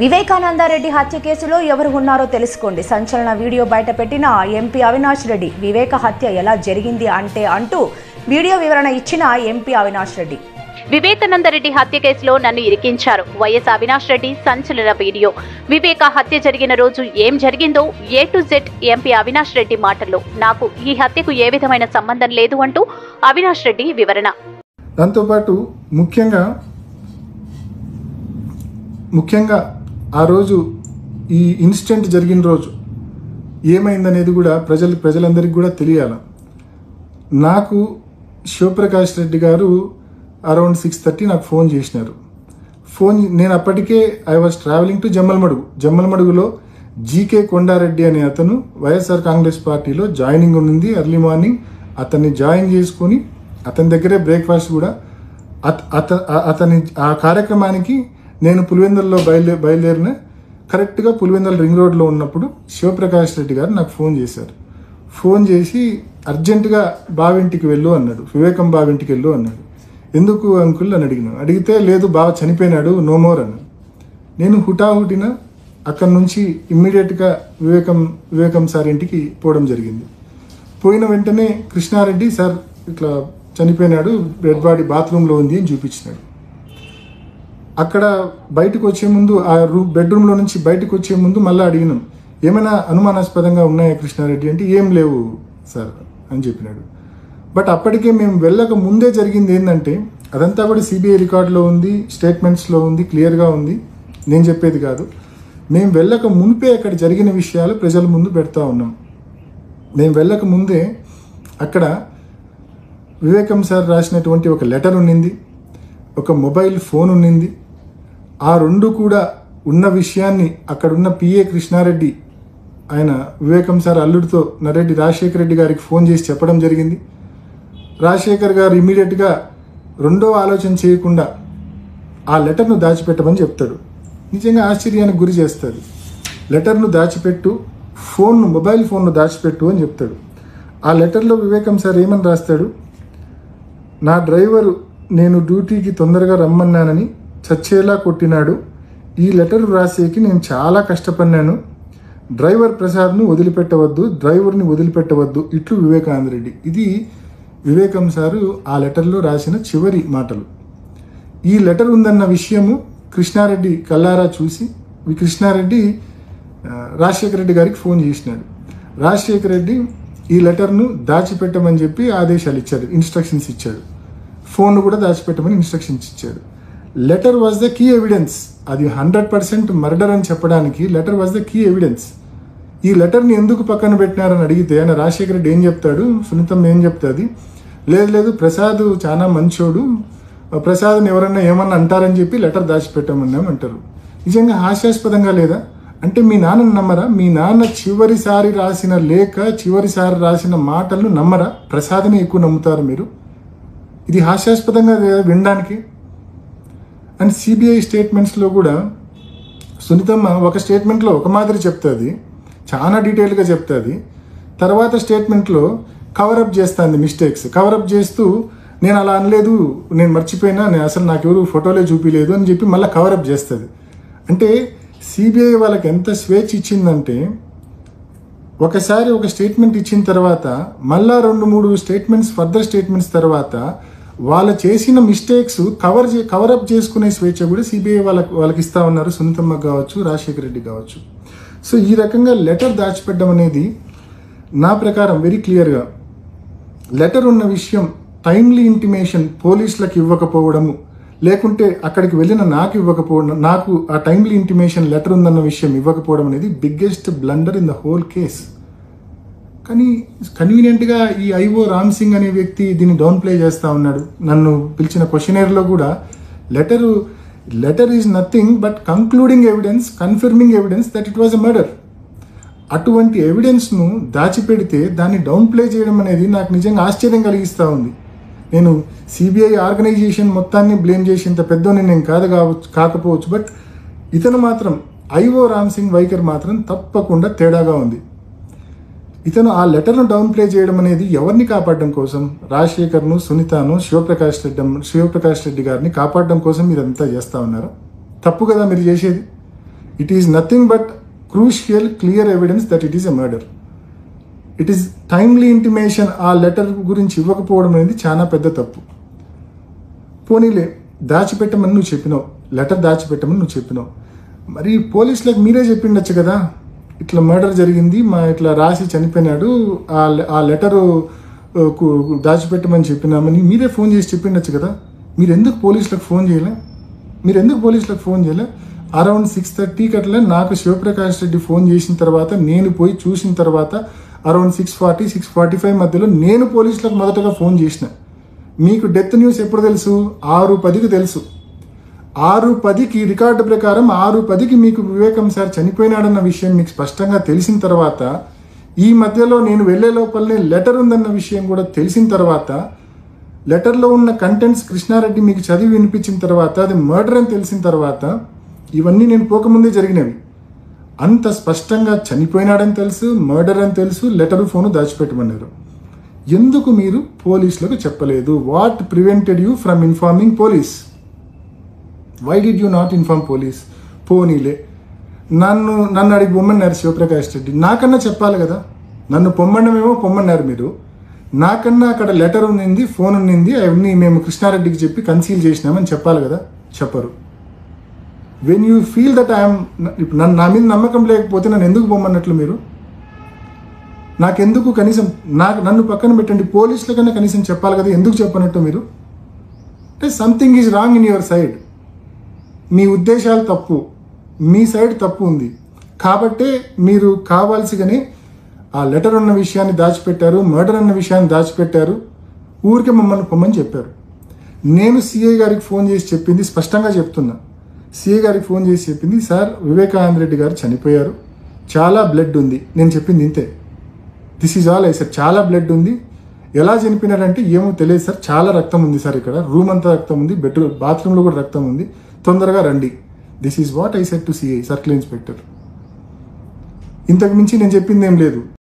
వివేకానందారెడ్డి హత్య కేసులో ఎవరు ఉన్నారో తెలుసుకోండి సంచలన వీడియో బయటపెట్టిన ఎంపీ అవినాష్ రెడ్డి వివేక హత్య ఎలా జరిగింది అంటే అంటూ వీడియో వివరణ ఇచ్చిన ఎంపీ అవినాష్ రెడ్డి వివేకానందరెడ్డి హత్య కేసులో నన్ను ఇరికించారు వైఎస్ అవినాష్ రెడ్డి సంచలన వీడియో వివేక హత్య జరిగిన రోజు ఏం జరిగిందో A to Z MP Avinash Reddy మాటల్లో నాకు ఈ హత్యకు ఏ విధమైన సంబంధం లేదు అంటూ అవినాష్ రెడ్డి వివరణ దాంతోపాటు ముఖ్యంగా ముఖ్యంగా ఆ రోజు ఈ ఇన్సిడెంట్ జరిగిన రోజు ఏమైందనేది కూడా ప్రజలు ప్రజలందరికీ కూడా తెలియాలి నాకు Shivaprakash Reddy garu around six thirty నాకు ఫోన్ చేసినారు ఫోన్ నేను అప్పటికే I was travelling to Jammalamadugu జమ్మలమడుగులో జీకే కొండారెడ్డి అనే అతను వైఎస్ఆర్ కాంగ్రెస్ పార్టీలో జాయినింగ్ ఉంది ఎర్లీ మార్నింగ్ అతన్ని జాయిన్ చేసుకొని అతని దగ్గరే బ్రేక్ఫాస్ట్ కూడా అత అత ఆ- అతని ఆ కార్యక్రమానికి నేను పులివెందుల్లో బయలుదే బయలుదేరిన కరెక్ట్గా పులివెందుల రింగ్ రోడ్లో ఉన్నప్పుడు శివప్రకాష్ రెడ్డి గారు నాకు ఫోన్ చేశారు ఫోన్ చేసి అర్జెంటుగా బావింటికి వెళ్ళు అన్నాడు వివేకం బావింటికి వెళ్ళు అన్నాడు ఎందుకు అంకుల్ అని అడిగినాను అడిగితే లేదు బావ చనిపోయినాడు నో మోర్ అన్నాడు నేను హుటాహుటిన అక్కడి నుంచి ఇమ్మీడియట్గా వివేకం వివేకం సార్ ఇంటికి పోవడం జరిగింది పోయిన వెంటనే కృష్ణారెడ్డి సార్ ఇట్లా చనిపోయినాడు డెడ్ బాడీ బాత్రూంలో ఉంది అని చూపించినాడు అక్కడ బయటకు వచ్చే ముందు ఆ రూ బెడ్రూమ్లో నుంచి బయటకు వచ్చే ముందు మళ్ళీ అడిగినాం ఏమైనా అనుమానాస్పదంగా ఉన్నాయా కృష్ణారెడ్డి అంటే ఏం లేవు సార్ అని చెప్పినాడు బట్ అప్పటికే మేము వెళ్ళక ముందే జరిగింది ఏంటంటే అదంతా కూడా సిబిఐ రికార్డులో ఉంది స్టేట్మెంట్స్లో ఉంది క్లియర్గా ఉంది నేను చెప్పేది కాదు మేము వెళ్ళక మునిపే అక్కడ జరిగిన విషయాలు ప్రజల ముందు పెడతా ఉన్నాం మేము వెళ్ళక ముందే అక్కడ వివేకం సార్ రాసినటువంటి ఒక లెటర్ ఉన్నింది ఒక మొబైల్ ఫోన్ ఉన్నింది ఆ రెండు కూడా ఉన్న విషయాన్ని అక్కడున్న పిఏ కృష్ణారెడ్డి ఆయన వివేకం సార్ అల్లుడితో నరెడ్డి రాజశేఖర రెడ్డి గారికి ఫోన్ చేసి చెప్పడం జరిగింది రాజశేఖర్ గారు ఇమీడియట్గా రెండో ఆలోచన చేయకుండా ఆ లెటర్ను దాచిపెట్టమని చెప్తాడు నిజంగా ఆశ్చర్యానికి గురి చేస్తుంది లెటర్ను దాచిపెట్టు ఫోన్ను మొబైల్ ఫోన్ను దాచిపెట్టు అని చెప్తాడు ఆ లెటర్లో వివేకం సార్ ఏమని రాస్తాడు నా డ్రైవరు నేను డ్యూటీకి తొందరగా రమ్మన్నానని చచ్చేలా కొట్టినాడు ఈ లెటర్ రాసేకి నేను చాలా కష్టపడినాను డ్రైవర్ ప్రసాద్ను వదిలిపెట్టవద్దు డ్రైవర్ని వదిలిపెట్టవద్దు ఇట్లు వివేకానంద రెడ్డి ఇది వివేకం సారు ఆ లెటర్లో రాసిన చివరి మాటలు ఈ లెటర్ ఉందన్న విషయము కృష్ణారెడ్డి కల్లారా చూసి ఈ కృష్ణారెడ్డి ఆ, రాజశేఖర రెడ్డి గారికి ఫోన్ చేసినాడు రాజశేఖర రెడ్డి ఈ లెటర్ను దాచిపెట్టమని చెప్పి ఆదేశాలు ఇచ్చాడు ఇన్స్ట్రక్షన్స్ ఇచ్చాడు ఫోన్ కూడా దాచిపెట్టమని ఇన్స్ట్రక్షన్స్ ఇచ్చాడు letter was the key evidence అది హండ్రెడ్ పర్సెంట్ మర్డర్ అని చెప్పడానికి letter was the key evidence ఈ లెటర్ని ఎందుకు పక్కన పెట్టినారని అడిగితే ఆయన రాజశేఖర రెడ్డి ఏం చెప్తాడు సునీతం ఏం చెప్తుంది లేదు లేదు ప్రసాద్ చాలా మంచోడు ప్రసాద్ని ఎవరన్నా ఏమన్నా అంటారని చెప్పి లెటర్ దాచిపెట్టామన్నాం అంటారు నిజంగా హాస్యాస్పదంగా లేదా అంటే మీ నాన్నని నమ్మరా మీ నాన్న చివరిసారి రాసిన లేఖ చివరిసారి రాసిన మాటలను నమ్మరా ప్రసాద్ని ఎక్కువ నమ్ముతారు మీరు ఇది హాస్యాస్పదంగా లేదా వినడానికి అండ్ సిబిఐ స్టేట్మెంట్స్లో కూడా సునీతమ్మ ఒక స్టేట్మెంట్లో ఒక మాదిరి చెప్తుంది చాలా డీటెయిల్గా చెప్తుంది తర్వాత స్టేట్మెంట్లో కవరప్ చేస్తుంది మిస్టేక్స్ కవరప్ చేస్తూ నేను అలా అనలేదు నేను మర్చిపోయినా నేను అసలు నాకు ఎవరు ఫోటోలే చూపించలేదు అని చెప్పి మళ్ళీ కవరప్ చేస్తుంది అంటే సిబిఐ వాళ్ళకి ఎంత స్వేచ్ఛ ఇచ్చిందంటే ఒకసారి ఒక స్టేట్మెంట్ ఇచ్చిన తర్వాత మళ్ళా రెండు మూడు స్టేట్మెంట్స్ ఫర్దర్ స్టేట్మెంట్స్ తర్వాత వాళ్ళు చేసిన మిస్టేక్స్ కవర్ చే కవరప్ చేసుకునే స్వేచ్ఛ కూడా సిబిఐ వాళ్ళకి వాళ్ళకి ఇస్తా ఉన్నారు సునీతమ్మ కావచ్చు రాజశేఖర రెడ్డి కావచ్చు సో ఈ రకంగా లెటర్ దాచిపెట్టడం అనేది నా ప్రకారం వెరీ క్లియర్గా లెటర్ ఉన్న విషయం టైమ్లీ ఇంటిమేషన్ పోలీసులకు ఇవ్వకపోవడము లేకుంటే అక్కడికి వెళ్ళిన నాకు ఇవ్వకపోవడం నాకు ఆ టైమ్లీ ఇంటిమేషన్ లెటర్ ఉందన్న విషయం ఇవ్వకపోవడం అనేది biggest blunder in the whole case కానీ కన్వీనియంట్గా ఈ ఐఓ రామ్ సింగ్ అనే వ్యక్తి దీన్ని డౌన్ ప్లే చేస్తూ ఉన్నాడు నన్ను పిలిచిన క్వశ్చనర్లో కూడా letter letter is nothing but concluding evidence confirming evidence that it was a murder అటువంటి ఎవిడెన్స్ను దాచిపెడితే దాన్ని డౌన్ ప్లే చేయడం అనేది నాకు నిజంగా ఆశ్చర్యం కలిగిస్తూ ఉంది నేను సిబిఐ ఆర్గనైజేషన్ మొత్తాన్ని బ్లేమ్ చేసేంత పెద్దోని నేను కాదు కావచ్చు కాకపోవచ్చు బట్ ఇతను మాత్రం ఐఓ రామ్ సింగ్ వైఖరి మాత్రం తప్పకుండా తేడాగా ఉంది ఇతను ఆ లెటర్ను డౌన్ ప్లే చేయడం అనేది ఎవరిని కాపాడడం కోసం రాజశేఖర్ను సునీతను శివప్రకాష్ రెడ్డి శివప్రకాష్ రెడ్డి గారిని కాపాడడం కోసం మీరు అంతా చేస్తా ఉన్నారు తప్పు కదా మీరు చేసేది it is nothing but crucial clear evidence that it is a murder it is timely intimation ఆ లెటర్ గురించి ఇవ్వకపోవడం అనేది చాలా పెద్ద తప్పు పోనీలే దాచిపెట్టమని నువ్వు చెప్పినావు లెటర్ దాచిపెట్టమని నువ్వు చెప్పినావు మరి పోలీసులకు మీరే చెప్పిండొచ్చు కదా ఇట్లా మర్డర్ జరిగింది మా ఇట్లా రాసి చనిపోయినాడు ఆ లె- ఆ లెటరు ఆ, కు- దాచిపెట్టమని చెప్పినామని మీరే ఫోన్ చేసి చెప్పిండొచ్చు కదా మీరు ఎందుకు పోలీసులకు ఫోన్ చేయలే మీరు ఎందుకు పోలీసులకు ఫోన్ చేయలే అరౌండ్ సిక్స్ థర్టీకి అట్లా నాకు శివప్రకాష్ రెడ్డి ఫోన్ చేసిన తర్వాత నేను పోయి చూసిన తర్వాత around six forty six forty five మధ్యలో నేను పోలీసులకు మొదటగా ఫోన్ చేసిన మీకు డెత్ న్యూస్ ఎప్పుడు తెలుసు ఆరు పదికి తెలుసు ఆరు పదికి రికార్డు ప్రకారం ఆరు పదికి మీకు వివేకం సార్ చనిపోయినాడన్న విషయం మీకు స్పష్టంగా తెలిసిన తర్వాత ఈ మధ్యలో నేను వెళ్లే లోపలనే లెటర్ ఉందన్న విషయం కూడా తెలిసిన తర్వాత లెటర్లో ఉన్న కంటెంట్స్ కృష్ణారెడ్డి మీకు చదివి వినిపించిన తర్వాత అది మర్డర్ అని తెలిసిన తర్వాత ఇవన్నీ నేను పోకముందే జరిగినవి అంత స్పష్టంగా చనిపోయినాడని తెలుసు మర్డర్ అని తెలుసు లెటరు ఫోను దాచిపెట్టమన్నారు ఎందుకు మీరు పోలీసులకు చెప్పలేదు what prevented you from informing police why did you not inform police పోనీలే నన్ను నన్ను అడిగి పొమ్మన్నారు శివప్రకాష్ రెడ్డి నాకన్నా చెప్పాలి కదా నన్ను పొమ్మనమేమో పొమ్మన్నారు మీరు నాకన్నా అక్కడ లెటర్ ఉన్నింది ఫోన్ ఉన్నింది అవన్నీ మేము కృష్ణారెడ్డికి చెప్పి కన్సీల్ చేసినామని చెప్పాలి కదా చెప్పరు when you feel that I'm నన్ను నా మీద నమ్మకం లేకపోతే నన్ను ఎందుకు పొమ్మన్నట్లు మీరు నాకెందుకు కనీసం నాకు నన్ను పక్కన పెట్టండి పోలీసుల కన్నా కనీసం చెప్పాలి కదా ఎందుకు చెప్పనట్టు మీరు అంటే something is wrong in your side మీ ఉద్దేశాలు తప్పు మీ సైడ్ తప్పు ఉంది కాబట్టే మీరు కావాల్సిగానే ఆ లెటర్ ఉన్న విషయాన్ని దాచిపెట్టారు మర్డర్ అన్న విషయాన్ని దాచిపెట్టారు ఊరికే మమ్మల్ని పొమ్మని చెప్పారు నేను సిఐ గారికి ఫోన్ చేసి చెప్పింది స్పష్టంగా చెప్తున్నా సిఐ గారికి ఫోన్ చేసి చెప్పింది సార్ వివేకానంద రెడ్డి గారు చనిపోయారు చాలా బ్లడ్ ఉంది నేను చెప్పింది ఇంతే this is all I sir చాలా బ్లడ్ ఉంది ఎలా చనిపోయినారంటే ఏమో తెలియదు సార్ చాలా రక్తం ఉంది సార్ ఇక్కడ రూమ్ అంతా రక్తం ఉంది బెడ్రూమ్ బాత్రూంలో కూడా రక్తం ఉంది తొందరగా రండి this is what I said to CI circle inspector ఇంతకు మించి నేను చెప్పింది ఏం లేదు